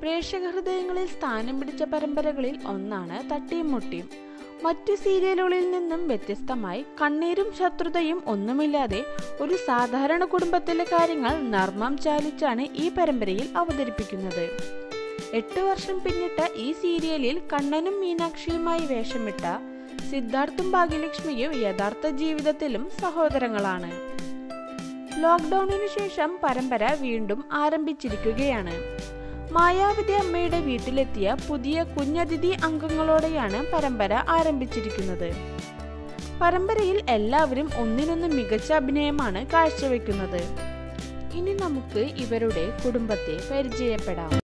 പ്രേക്ഷക ഹൃദയങ്ങളിൽ സ്ഥാനം പിടിച്ച പരമ്പരകളിൽ ഒന്നാണ് തട്ടിയും മുട്ടിയും മറ്റു സീരിയലുകളിൽ നിന്നും വ്യത്യസ്തമായി കണ്ണീരും ശത്രുതയും ഒന്നുമില്ലാതെ ഒരു സാധാരണ കുടുംബത്തിലെ കാര്യങ്ങൾ നർമ്മം ചാലിച്ചാണ് ഈ പരമ്പരയിൽ അവതരിപ്പിക്കുന്നത് എട്ട് വർഷം പിന്നിട്ട ഈ സീരിയലിൽ കണ്ണനും മീനാക്ഷിയുമായി വേഷമിട്ട സിദ്ധാർത്ഥും ഭാഗ്യലക്ഷ്മിയും യഥാർത്ഥ ജീവിതത്തിലും സഹോദരങ്ങളാണ് ലോക്ക്ഡൌണിനു ശേഷം പരമ്പര വീണ്ടും ആരംഭിച്ചിരിക്കുകയാണ് മായാവതി അമ്മയുടെ വീട്ടിലെത്തിയ പുതിയ കുഞ്ഞതിഥി അംഗങ്ങളോടെയാണ് പരമ്പര ആരംഭിച്ചിരിക്കുന്നത് പരമ്പരയിൽ എല്ലാവരും ഒന്നിനൊന്ന് മികച്ച അഭിനയമാണ് കാഴ്ചവെക്കുന്നത് ഇനി നമുക്ക് ഇവരുടെ കുടുംബത്തെ പരിചയപ്പെടാം